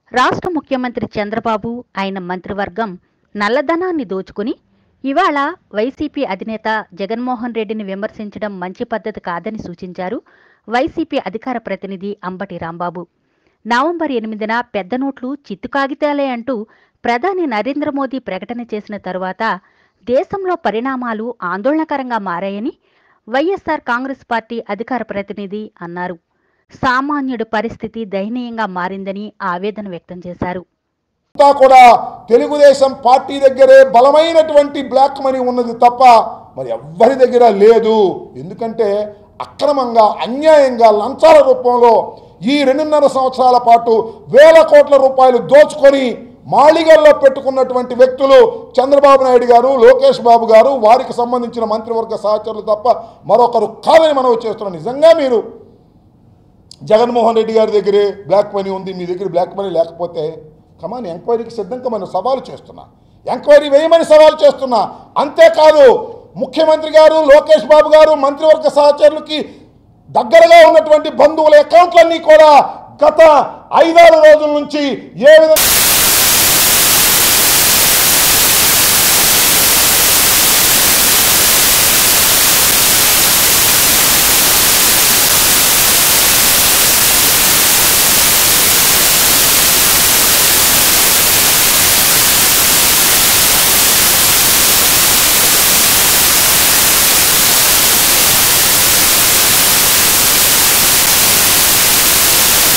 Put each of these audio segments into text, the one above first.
రాష్ట్ర ముఖ్యమంత్రి చంద్రబాబు ఆయన మంత్రివర్గం నల్లధనాన్ని దోచుకుని ఇవాళ వైసీపీ అధినేత జగన్మోహన్ రెడ్డిని విమర్శించడం మంచి పద్ధతి కాదని సూచించారు వైసీపీ అధికార ప్రతినిధి అంబటి రాంబాబు నవంబర్ ఎనిమిదిన పెద్ద నోట్లు చిత్తు కాగితాలే అంటూ ప్రధాని నరేంద్ర మోదీ ప్రకటన చేసిన తరువాత దేశంలో పరిణామాలు ఆందోళనకరంగా మారాయని వైఎస్సార్ కాంగ్రెస్ పార్టీ అధికార ప్రతినిధి అన్నారు సామాన్యుడి పరిస్థితి దయనీయంగా మారిందని ఆవేదన వ్యక్తం చేశారు అంతా కూడా తెలుగుదేశం పార్టీ దగ్గరే బలమైనటువంటి బ్లాక్ మనీ ఉన్నది తప్ప మరి ఎవ్వరి దగ్గర లేదు ఎందుకంటే అక్రమంగా అన్యాయంగా లంచాల రూపంలో ఈ రెండున్నర సంవత్సరాల పాటు వేల కోట్ల రూపాయలు దోచుకొని మాళిగల్లో పెట్టుకున్నటువంటి వ్యక్తులు చంద్రబాబు నాయుడు గారు లోకేష్ బాబు గారు వారికి సంబంధించిన మంత్రివర్గ సహచరులు తప్ప మరొకరు కాదని మనం చేస్తున్నాం నిజంగా మీరు జగన్మోహన్ రెడ్డి గారి దగ్గరే బ్లాక్ మనీ ఉంది మీ దగ్గర బ్లాక్ మనీ లేకపోతే కమాన్ ఎంక్వైరీకి సిద్ధంగా మనం సవాలు చేస్తున్నా ఎంక్వైరీ వేయమని సవాలు చేస్తున్నా అంతేకాదు ముఖ్యమంత్రి గారు లోకేష్ బాబు గారు మంత్రివర్గ సహచరులకి దగ్గరగా ఉన్నటువంటి బంధువుల అకౌంట్లన్నీ కూడా గత ఐదారు రోజుల నుంచి ఏ విధంగా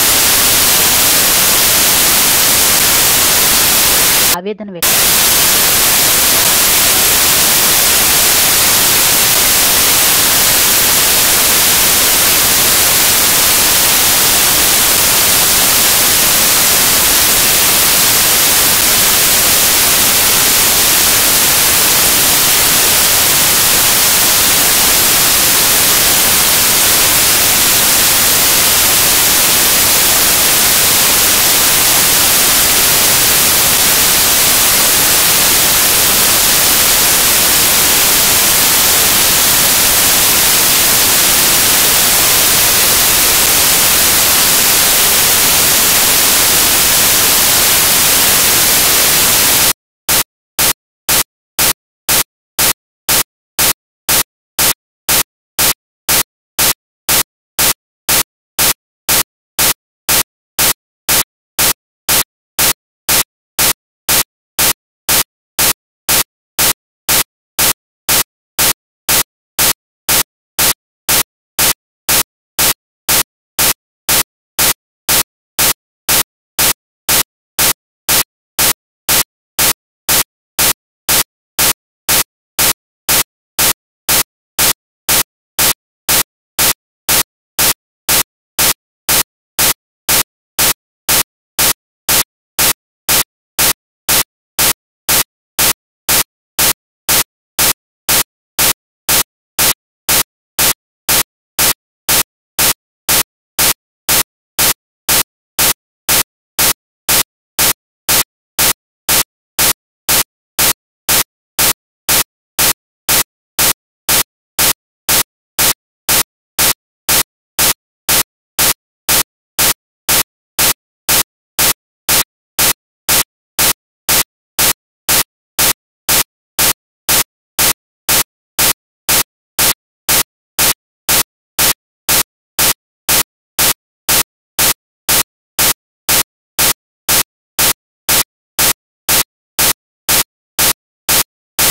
ఆవేదన వ్యక్తం